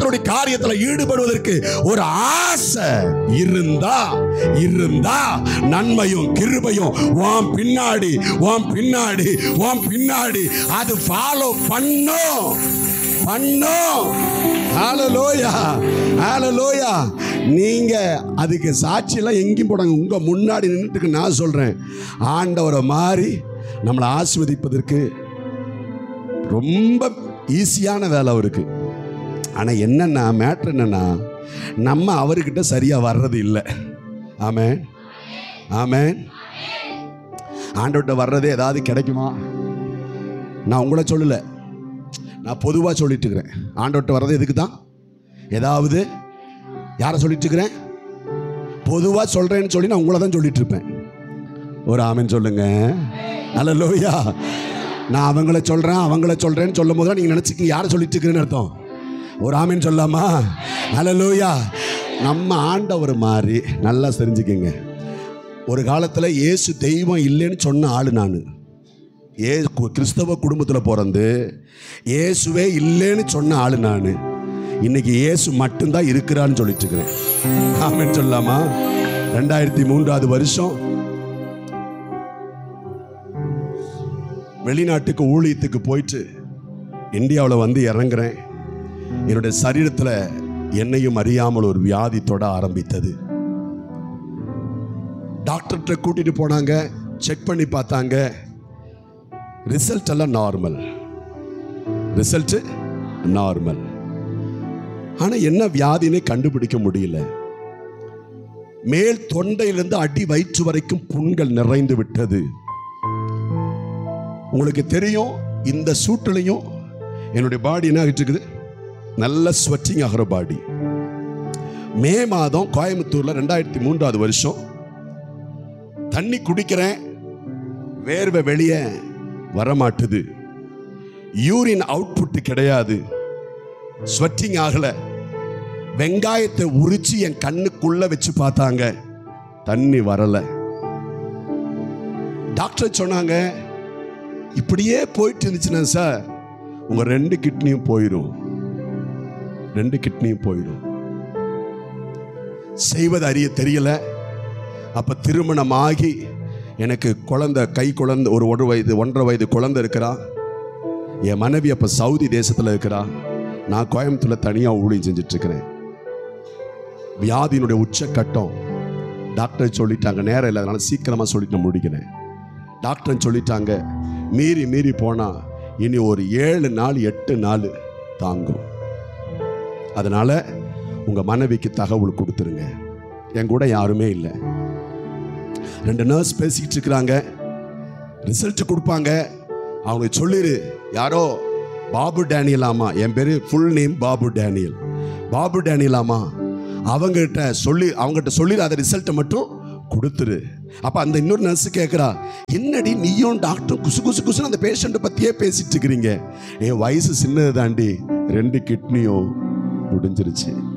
கர்த்தருடைய காரியத்துல ஈடுபடுவதற்கு ஒரு ஆசை இருந்தா இருந்தா நன்மையும் கிருபையும் உன் பின்னாடி உன் பின்னாடி உன் பின்னாடி அது ஃபாலோ பண்ணும் பண்ணும் ஹalleluya ஹalleluya நீங்க அதுக்கு சாட்சியெல்லாம் எங்கேயும் போடாங்க உங்க முன்னாடி நின்றுட்டு நான் சொல்றேன் ஆண்டவரை மாறி நம்மளை ஆசிர்வதிப்பதற்கு ரொம்ப ஈஸியான வேலை அவருக்கு ஆனால் என்னன்னா மேட்ரு என்னன்னா நம்ம அவர்கிட்ட சரியாக வர்றது இல்லை ஆமென் ஆமென் ஆண்டவர்கிட்ட வர்றதே ஏதாவது கிடைக்குமா நான் உங்களை சொல்லலை நான் பொதுவாக சொல்லிட்டு இருக்கிறேன் ஆண்டவர்கிட்ட வர்றது எதுக்கு தான் ஏதாவது யாரை சொல்லிட்டு இருக்கிறேன் பொதுவாக சொல்கிறேன்னு சொல்லி நான் உங்களை தான் சொல்லிட்டு இருப்பேன் ஒரு ஆமென் சொல்லுங்க அல்ல நான் அவங்கள சொல்கிறேன் அவங்கள சொல்கிறேன்னு சொல்லும் போது நீங்கள் நினச்சிக்கிங்க யாரை சொல்லிட்டு இருக்கிறேன்னு அர்த்தம் ஒரு ஆமென் சொல்லாமா அல்ல நம்ம ஆண்டவர் மாதிரி நல்லா தெரிஞ்சுக்கங்க ஒரு காலத்தில் இயேசு தெய்வம் இல்லைன்னு சொன்ன ஆள் நான் ஏ கு- கிறிஸ்தவ குடும்பத்தில் பிறந்து இயேசுவே இல்லைன்னு சொன்ன ஆள் நான் இன்னைக்கு இயேசு மட்டும்தான் இருக்கிறான்னு சொல்லிட்டு இருக்கிறேன் ஆமென் சொல்லாமா ரெண்டாயிரத்தி மூன்றாவது வருஷம் வெளிநாட்டுக்கு ஊழியத்துக்கு போயிட்டு இந்தியாவில் வந்து இறங்குறேன் என்னுடைய சரீரத்தில் என்னையும் அறியாமல் ஒரு வியாதி தொட ஆரம்பித்தது டாக்டர்கிட்ட கூட்டிட்டு போனாங்க செக் பண்ணி பார்த்தாங்க ரிசல்ட் எல்லாம் நார்மல் ரிசல்ட் நார்மல் ஆனால் என்ன வியாதினே கண்டுபிடிக்க முடியல மேல் தொண்டையிலிருந்து அடி வயிற்று வரைக்கும் புண்கள் நிறைந்து விட்டது உங்களுக்கு தெரியும் இந்த சூட்டிலையும் என்னுடைய பாடி என்ன ஆகிட்டு இருக்குது நல்ல ஸ்வெட்டிங் ஆகிற பாடி மே மாதம் கோயம்புத்தூர்ல ரெண்டாயிரத்தி மூன்றாவது வருஷம் தண்ணி குடிக்கிறேன் வேர்வை வெளியே வரமாட்டுது யூரின் அவுட்புட் கிடையாது ஸ்வெட்டிங் ஆகல வெங்காயத்தை உரிச்சு என் கண்ணுக்குள்ள வச்சு பார்த்தாங்க தண்ணி வரல டாக்டர் சொன்னாங்க இப்படியே போயிட்டு இருந்துச்சுன்னா சார் உங்க ரெண்டு கிட்னியும் போயிடும் ரெண்டு கிட்னியும் போயிடும் செய்வது அறிய தெரியல அப்ப திருமணம் ஆகி எனக்கு குழந்தை கை குழந்தை ஒரு ஒரு வயது ஒன்றரை வயது குழந்தை இருக்கிறா என் மனைவி அப்ப சவுதி தேசத்துல இருக்கிறா நான் கோயம்புத்தூர்ல தனியா ஊழியம் செஞ்சுட்டு இருக்கிறேன் வியாதியினுடைய உச்சக்கட்டம் டாக்டர் சொல்லிட்டாங்க நேரம் இல்லை அதனால சீக்கிரமா சொல்லிட்டு நான் முடிக்கிறேன் டாக்டர் சொல்லிட்டாங்க மீறி மீறி போனா இனி ஒரு ஏழு நாள் எட்டு நாள் தாங்கும் அதனால உங்க மனைவிக்கு தகவல் கொடுத்துருங்க என் கூட யாருமே இல்லை ரெண்டு நர்ஸ் பேசிக்கிட்டு இருக்கிறாங்க ரிசல்ட் கொடுப்பாங்க அவங்களுக்கு சொல்லிரு யாரோ பாபு டேனியலாமா என் பேரு full name Babu Daniel Babu டேனியலாமா அவங்ககிட்ட சொல்லி அவங்ககிட்ட சொல்லி அந்த ரிசல்ட்டை மட்டும் கொடுத்துரு அப்ப அந்த இன்னொரு நர்ஸ் கேட்குறா என்னடி நீயும் டாக்டர் குசு குசு குசுன்னு அந்த பேஷண்ட்டை பத்தியே பேசிட்டு இருக்கிறீங்க என் வயசு சின்னது தாண்டி ரெண்டு கிட்னியும் முடிஞ்சிருச்சு